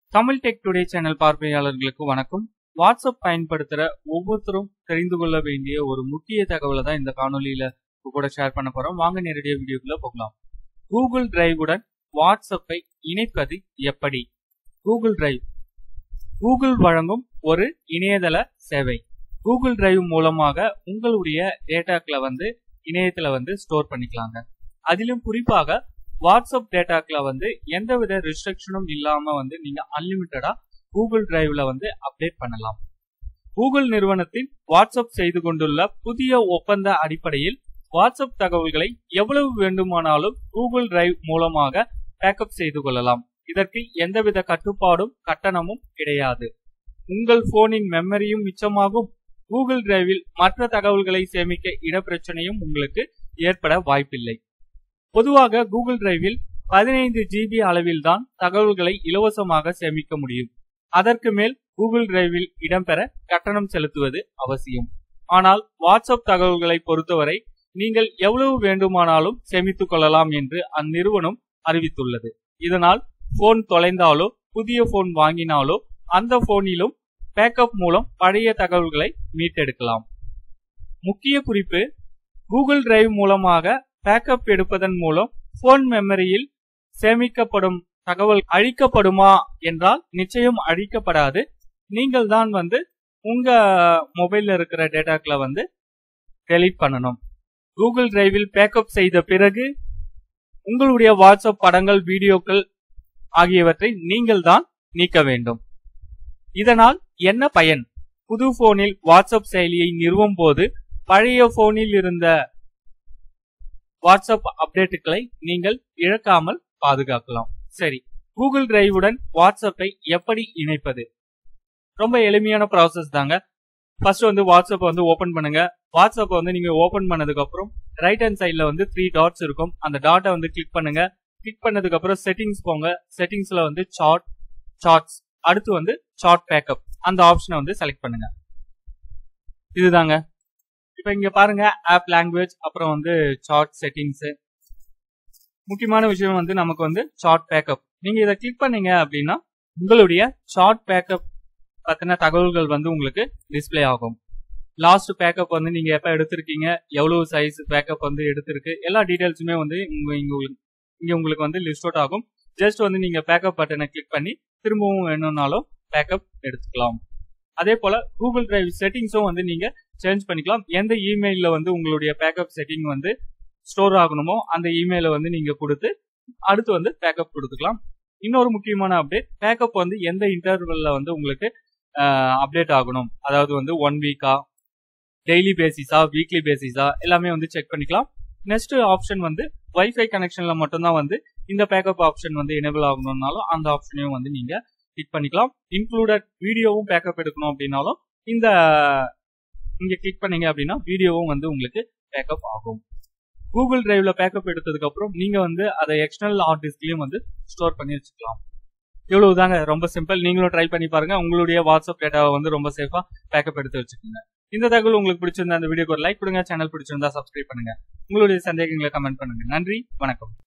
Tamil tech today channel பார்வையாளர்களுக்கு வணக்கம் WhatsApp பயன்படுத்துற ஒவ்வொருத்தரும் தெரிந்து கொள்ள வேண்டிய ஒரு முக்கிய தகவலை தான் இந்த காணொலியில உங்க கூட ஷேர் பண்ண போறோம் வாங்க நேரடியாக வீடியோக்குள்ள போகலாம் கூகுள் டிரைவுடன் வாட்ஸ்அப்பை இணைப்பது எப்படி கூகுள் டிரைவ் கூகுள் வழங்கும் ஒரு இணையதள சேவை கூகுள் டிரைவ் மூலமாக உங்களுடைய டேட்டாக்களை வந்து இணையத்துல வந்து ஸ்டோர் பண்ணிக்கலாங்க அதிலும் குறிப்பாக வாட்ஸ்அப் டேட்டாக்களை வந்து எந்தவித ரெஸ்ட்ரிக்ஷனும் இல்லாம வந்து நீங்க அன்லிமிட்டடா கூகுள் டிரைவ்ல வந்து அப்டேட் பண்ணலாம் கூகுள் நிறுவனத்தின் வாட்ஸ்அப் செய்து கொண்டுள்ள புதிய ஒப்பந்த அடிப்படையில் வாட்ஸ்அப் தகவல்களை எவ்வளவு வேண்டுமானாலும் கூகுள் டிரைவ் மூலமாக பேக்கப் செய்து கொள்ளலாம் இதற்கு எந்தவித கட்டுப்பாடும் கட்டணமும் கிடையாது உங்கள் போனின் மெமரியும் மிச்சமாகும் கூகுள் டிரைவில் மற்ற தகவல்களை சேமிக்க இடப்பிரச்சனையும் உங்களுக்கு ஏற்பட வாய்ப்பில்லை பொதுவாக கூகுள் டிரைவில் பதினைந்து ஜிபி அளவில் தான் தகவல்களை இலவசமாக சேமிக்க முடியும் அதற்கு மேல் கூகுள் டிரைவில் இடம்பெற கட்டணம் செலுத்துவது அவசியம் ஆனால் வாட்ஸ்அப் தகவல்களை பொறுத்தவரை நீங்கள் எவ்வளவு வேண்டுமானாலும் சேமித்துக் கொள்ளலாம் என்று அந்நிறுவனம் அறிவித்துள்ளது இதனால் போன் தொலைந்தாலோ புதிய போன் வாங்கினாலோ அந்த போனிலும் பேக்கப் மூலம் பழைய தகவல்களை மீட்டெடுக்கலாம் முக்கிய குறிப்பு கூகுள் டிரைவ் மூலமாக பேக்கப் எடுப்பதன் மூலம் போன் மெமரியில் சேமிக்கப்படும் தகவல் அழிக்கப்படுமா என்றால் நிச்சயம் அழிக்கப்படாது நீங்கள் தான் வந்து உங்க மொபைல்ல இருக்கிற டேட்டாக்களை வந்து டெலீட் பண்ணணும் கூகுள் டிரைவில் பேக்கப் செய்த பிறகு உங்களுடைய வாட்ஸ்அப் படங்கள் வீடியோக்கள் ஆகியவற்றை நீங்கள் தான் நீக்க வேண்டும் இதனால் என்ன பயன் புது போனில் வாட்ஸ்அப் செயலியை நிறுவும் போது பழைய போனில் இருந்த வாட்ஸ்அப் அப்டேட்டுகளை நீங்கள் இழக்காமல் பாதுகாக்கலாம் சரி கூகுள் டிரைவுடன் வாட்ஸ்அப்பை எப்படி இணைப்பது ரொம்ப எளிமையான ப்ராசஸ் தாங்க ஃபர்ஸ்ட் வந்து வாட்ஸ்அப் வந்து ஓபன் பண்ணுங்க வாட்ஸ்அப் வந்து நீங்க ஓபன் பண்ணதுக்கு அப்புறம் ரைட் ஹேண்ட் சைட்ல வந்து த்ரீ டாட்ஸ் இருக்கும் அந்த டாட்டை வந்து கிளிக் பண்ணுங்க கிளிக் பண்ணதுக்கு அப்புறம் செட்டிங்ஸ் போங்க செட்டிங்ஸ்ல வந்து சார்ட் சார்ட்ஸ் அடுத்து வந்து சார்ட் பேக்கப் அந்த ஆப்ஷனை வந்து செலக்ட் பண்ணுங்க இதுதாங்க இப்போ இங்க பாருங்க ஆப் லாங்குவேஜ் அப்புறம் வந்து சார்ட் செட்டிங்ஸ் முக்கியமான விஷயம் வந்து நமக்கு வந்து சார்ட் பேக்கப் நீங்க இதை கிளிக் பண்ணீங்க அப்படின்னா உங்களுடைய சார்ட் பேக்கப் பத்தின தகவல்கள் வந்து உங்களுக்கு டிஸ்பிளே ஆகும் லாஸ்ட் பேக்கப் வந்து நீங்க எப்ப எடுத்திருக்கீங்க எவ்வளவு சைஸ் பேக்கப் வந்து எடுத்திருக்கு எல்லா டீடைல்ஸுமே வந்து இங்க இங்க உங்களுக்கு இங்க உங்களுக்கு வந்து லிஸ்ட் அவுட் ஆகும் ஜஸ்ட் வந்து நீங்க பேக்கப் பட்டனை கிளிக் பண்ணி திரும்பவும் வேணும்னாலும் பேக்கப் எடுத்துக்கலாம் அதே போல கூகுள் டிரைவ் செட்டிங்ஸும் வந்து நீங்க சேஞ்ச் பண்ணிக்கலாம் எந்த இமெயில வந்து உங்களுடைய பேக்கப் செட்டிங் வந்து ஸ்டோர் ஆகணுமோ அந்த இமெயில வந்து நீங்க கொடுத்து அடுத்து வந்து பேக்கப் கொடுத்துக்கலாம் இன்னொரு முக்கியமான அப்டேட் பேக்கப் வந்து எந்த இன்டர்வல்ல வந்து உங்களுக்கு அப்டேட் ஆகணும் அதாவது வந்து ஒன் வீக்கா டெய்லி பேசிஸா வீக்லி பேசிஸா எல்லாமே வந்து செக் பண்ணிக்கலாம் நெக்ஸ்ட் ஆப்ஷன் வந்து வைஃபை கனெக்ஷன்ல மட்டும்தான் வந்து இந்த பேக்கப் ஆப்ஷன் வந்து எனேபிள் ஆகணும்னாலும் அந்த ஆப்ஷனையும் வந்து நீங்க கிளிக் பண்ணிக்கலாம் இன்க்ளூடட் வீடியோவும் பேக்கப் எடுக்கணும் அப்படின்னாலும் இந்த இங்க கிளிக் பண்ணீங்க அப்படின்னா வீடியோவும் வந்து உங்களுக்கு பேக்கப் ஆகும் கூகுள் டிரைவ்ல பேக்கப் எடுத்ததுக்கு அப்புறம் நீங்க வந்து அதை எக்ஸ்டர்னல் ஹார்ட் டிஸ்க்லயும் வந்து ஸ்டோர் பண்ணி வச்சுக்கலாம் இவ்வளவு தாங்க ரொம்ப சிம்பிள் நீங்களும் ட்ரை பண்ணி பாருங்க உங்களுடைய வாட்ஸ்அப் டேட்டாவை வந்து ரொம்ப சேஃபா பேக்கப் எடுத்து வச்சுக்கோங்க இந்த தகவல் உங்களுக்கு பிடிச்சிருந்தா அந்த வீடியோக்கு ஒரு லைக் கொடுங்க சேனல் பிடிச்சிருந்தா சப்ஸ்கிரைப் பண்ணுங்க உங்களுடைய சந்தேகங்களை கமெண்ட் பண்ணுங்க நன்றி வணக்கம்